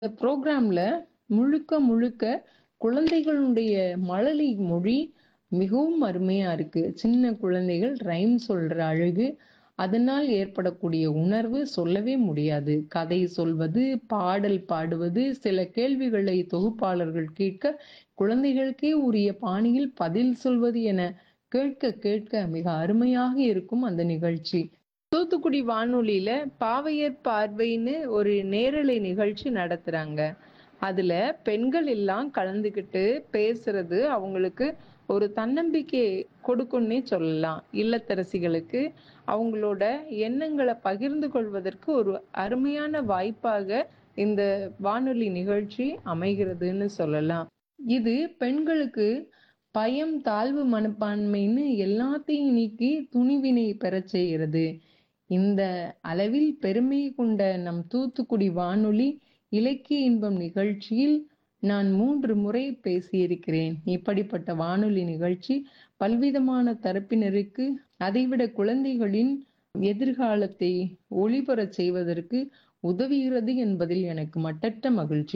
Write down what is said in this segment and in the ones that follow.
இந்த ப்ரோக்ராம்ல முழுக்க முழுக்க குழந்தைகளுடைய மழலை மொழி மிகவும் அருமையா இருக்கு. சின்ன குழந்தைகள் ரைம் சொல்ற அழகு, அதனால் ஏற்படக்கூடிய உணர்வு சொல்லவே முடியாது. கதை சொல்வது, பாடல் பாடுவது, சில கேள்விகளை தொகுப்பாளர்கள் கேட்க, குழந்தைகளுக்கே உரிய பாணியில் பதில் சொல்வது என கேட்க கேட்க மிக அருமையாக இருக்கும் அந்த நிகழ்ச்சி. தூத்துக்குடி வானொலியில பாவையர் பார்வைன்னு ஒரு நேரலை நிகழ்ச்சி நடத்துறாங்க. அதுல பெண்கள் எல்லாம் கலந்துக்கிட்டு பேசுறது அவங்களுக்கு ஒரு தன்னம்பிக்கை கொடுக்கும்னே சொல்லலாம். இல்லத்தரசிகளுக்கு அவங்களோட எண்ணங்கள பகிர்ந்து கொள்வதற்கு ஒரு அருமையான வாய்ப்பாக இந்த வானொலி நிகழ்ச்சி அமைகிறதுன்னு சொல்லலாம். இது பெண்களுக்கு பயம், தாழ்வு மனப்பான்மைன்னு எல்லாத்தையும் நீக்கி துணிவினை பெறச் செய்கிறது. இந்த அளவில் பெருமை கொண்ட நம் தூத்துக்குடி வானொலி இலக்கிய இன்பம் நிகழ்ச்சியில் நான் 3 முறை பேசியிருக்கிறேன். இப்படிப்பட்ட வானொலி நிகழ்ச்சி பல்விதமான தரப்பினருக்கு, அதைவிட குழந்தைகளின் எதிர்காலத்தை ஒளிபெறச் செய்வதற்கு உதவுகிறது என்பதில் எனக்கு மட்டற்ற மகிழ்ச்சி.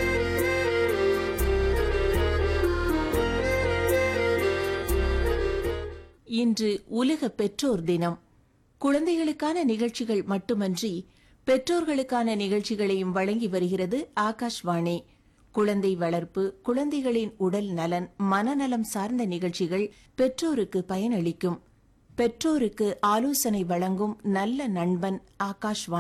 இன்று உலக பெற்றோர் தினம். குழந்தைகளுக்கான நிகழ்ச்சிகள் மட்டுமன்றி பெற்றோர்களுக்கான நிகழ்ச்சிகளையும் வழங்கி வருகிறது ஆகாஷ்வாணி. குழந்தை வளர்ப்பு, குழந்தைகளின் உடல் நலன், மனநலம் சார்ந்த நிகழ்ச்சிகள் பெற்றோருக்கு பயனளிக்கும். பெற்றோருக்கு ஆலோசனை வழங்கும் நல்ல நண்பன் ஆகாஷ்வாணி.